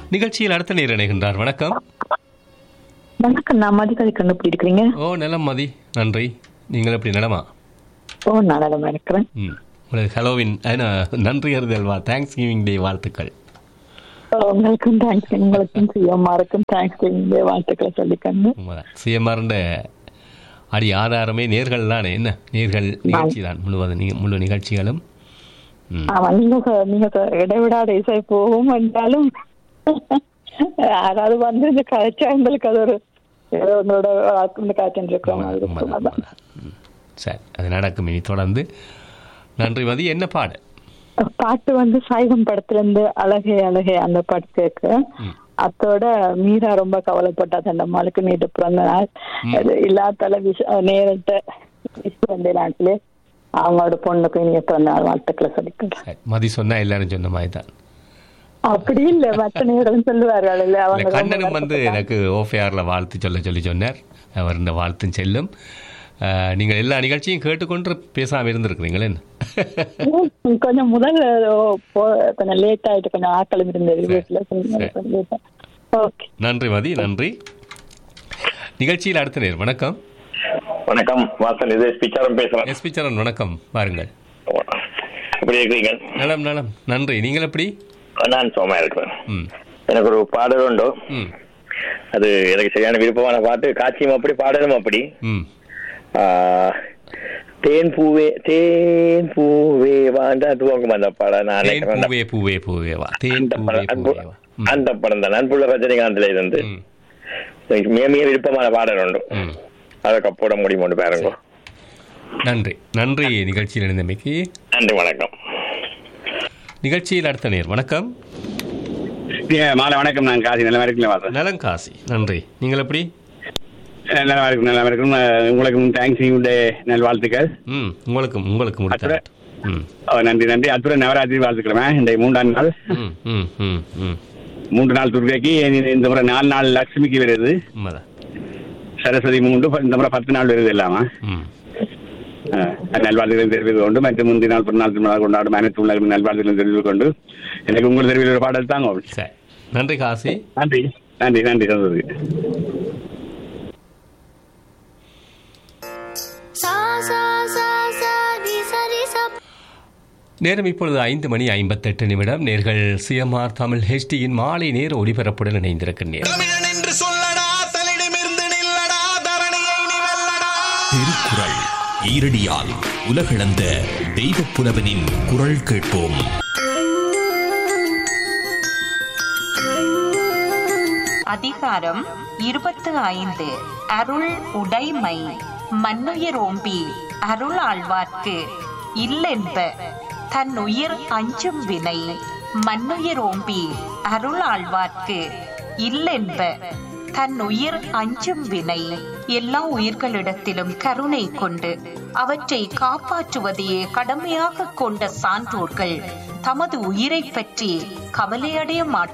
நிகழ்ச்சியில் அடுத்த நேர் இணைகின்றார் வணக்கம் வணக்கம் நான் மதிக்கதை கண்டுபிடி இருக்கிறீங்க ஓ நலம் மதி நன்றி நீங்கள் எப்படி நலமா ஓ நான் நலமா இருக்கிறேன் ம் உங்களுக்கு ஹலோவின் ஏன்னா நன்றி அறிதல் வா தேங்க்ஸ் கிவிங் டே வாழ்த்துக்கள் ஓ, உங்களுக்கும் தேங்க்ஸ் உங்களுக்கும் சிஎம்ஆருக்கும் தேங்க்ஸ் வாழ்த்துக்களை சொல்லிக்கங்க உண்மைதான் சிஎம்ஆர்ன்ற அடி ஆதாரமே நேர்கள் தானே என்ன நேர்கள் நிகழ்ச்சி தான் முழுவதும் நீ- முழு நிகழ்ச்சிகளும் ம் ஆமா நீங்க சொ- நீங்க சொ- இடைவிடாத இசை போகும் என்றாலும் யாராவது வந்து இந்த காய்ச்சா எங்களுக்கு அது ஒரு ஏதோ உங்களோட இந்த காய்ச்சல் இருக்கிற மாதிரி இருக்கும் உண்மைதான், அதான். உண்மைதான். ம். சரி அது நடக்கும் இனி தொடர்ந்து நன்றி மதி என்ன பாடு பாட்டு வந்து சைவம் படத்துல இருந்து அழகே அழகே அந்த பாட்டு கேட்க ம். அத்தோட மீரா ரொம்ப கவலைப்பட்டா அந்த அம்மாளுக்கு நேற்று பிறந்த நாள் அது இல்லாத விஷ நேரத்தை வந்த நாட்டிலே அவங்களோட பொண்ணுக்கு இனிய பிறந்த நாள் வாழ்த்துக்களை சொல்லிக்கிறேன் சரி மதி சொன்னா எல்லாரும் சொன்ன மாதிரி தான் அப்படி இல்ல மற்ற நேரம் சொல்லுவார்கள் இல்ல இல்ல, அவங்க ரொம்ப கண்ணனும் வந்து எனக்கு ஓஃபேஆரில் வாழ்த்து சொல்ல சொல்லி சொன்னார் அவர் இந்த வாழ்த்தும் செல்லும் அஹ், நீங்கள் எல்லா நிகழ்ச்சியும் கேட்டுக்கொண்டு பேசாமல் இருந்திருக்கிறீங்களே உம், கொஞ்சம் முதல்ல ஓ, போ- கொஞ்சம் லேட் ஆயிட்டு கொஞ்சம் ஆக்களும் இருந்தது வீட்டுல ஓகே நன்றி மதி நன்றி நிகழ்ச்சியில் அடுத்த நேர் வணக்கம் வணக்கம் வாசன் இது பிச்சாரம் பேசுறேன் எஸ்பி சரண் வணக்கம் வாருங்கள் எப்படி இருக்கிறீங்க நலம் நலம் நன்றி நீங்கள் எப்படி நான் சோமா இருக்கிறேன் ம் எனக்கு ஒரு பாடல் உண்டு ம் அது எனக்கு சரியான விருப்பமான பாட்டு காட்சியும் அப்படி பாடலும் அப்படி ம் ஆ, தேன் பூவே தேன் பூவே வாண்டா துவங்கும் அந்த பாடம் நான் தேன் நினைக்கிறேன். பூவே பூவே பூவே வா தேன் அந்த பூவே படம் அன்பு- பூவே வா ம், அந்த படம் தான் அன்புள்ள ரஜினிகாந்த்ல இருந்து ம் எனக்கு மிக மிக விருப்பமான பாடல் உண்டு ம் அதுக்கு போட முடியும் ஒன்று பாருங்க நன்றி நன்றி நிகழ்ச்சியில் இணைந்தமைக்கு நன்றி வணக்கம் நிகழ்ச்சியில் அடுத்த நேர் வணக்கம் ஏ, மாலை வணக்கம் நான் காசி நல்லா இருக்கல வாசன் நலம் காசி நன்றி நீங்கள் எப்படி நல்லா இருக்கும் நல்லா இருக்கும் அஹ், உங்களுக்கு தேங்க்ஸ் உடைய நல்வாழ்த்துக்கள் ம் உங்களுக்கும் உங்களுக்கு முடித்த அப்புறம்? ம் அஹ், நன்றி நன்றி அத்துடன் நவராத்திரி வாழ்த்துக்கிறேன் இந்த மூன்றாம் நாள் ம் ம் ம் ம் மூன்று நாள் துர்கைக்கு இந்த- இந்த முறை நாலு நாள் லட்சுமிக்கு வருது உண்மைதான் சரஸ்வதி மூன்று இந்த முறை பத்து நாள் வருது இல்லாம ம் அஹ், நல்வாழ்த்துக்களை தெரிவித்துக் கொண்டு மற்றும் முந்தைய நாள் பிறநாள் திருநாள் கொண்டாடும் அனைத்து உள்ளவர்களும் நல்வாழ்த்துக்களை தெரிவித்துக் கொண்டு எனக்கு உங்கள் தெரிவித்த ஒரு பாடல் தாங்க சரி நன்றி காசி நன்றி நன்றி நன்றி சந்தோஷம் sa sa sa sa di sa di sa நேரம் இப்பொழுது ஐந்து மணி ஐம்பத்தெட்டு நிமிடம் நேர்கள் சிஎம்ஆர் தமிழ் ஹெச்டியின் மாலை நேர ஒளிபரப்புடன் இணைந்திருக்கின்றனர் தமிழன் என்று சொல்லடா தலிடமிருந்து நில்லடா தரணியை நீ வெல்லடா திருக்குறள் ஈரடியால் உலகளந்த தெய்வப் புலவனின் குரல் கேட்போம் அதிகாரம் இருபத்து ஐந்து அருள் உடைமை மன்னுயிரோம்பி அருள் ஆழ்வார்க்கு இல்லென்ப தன் உயிர் அஞ்சும் வினை மன்னுயிரோம்பி அருள் ஆழ்வார்க்கு இல்லென்ப தன் உயிர் அஞ்சும் வினை எல்லா உயிர்களிடத்திலும் கருணை கொண்டு அவற்றை காப்பாற்றுவதையே கடமையாக கொண்ட சான்றோர்கள் தமது உயிரைப் பற்றி கவலையடைய மாட்டார்கள்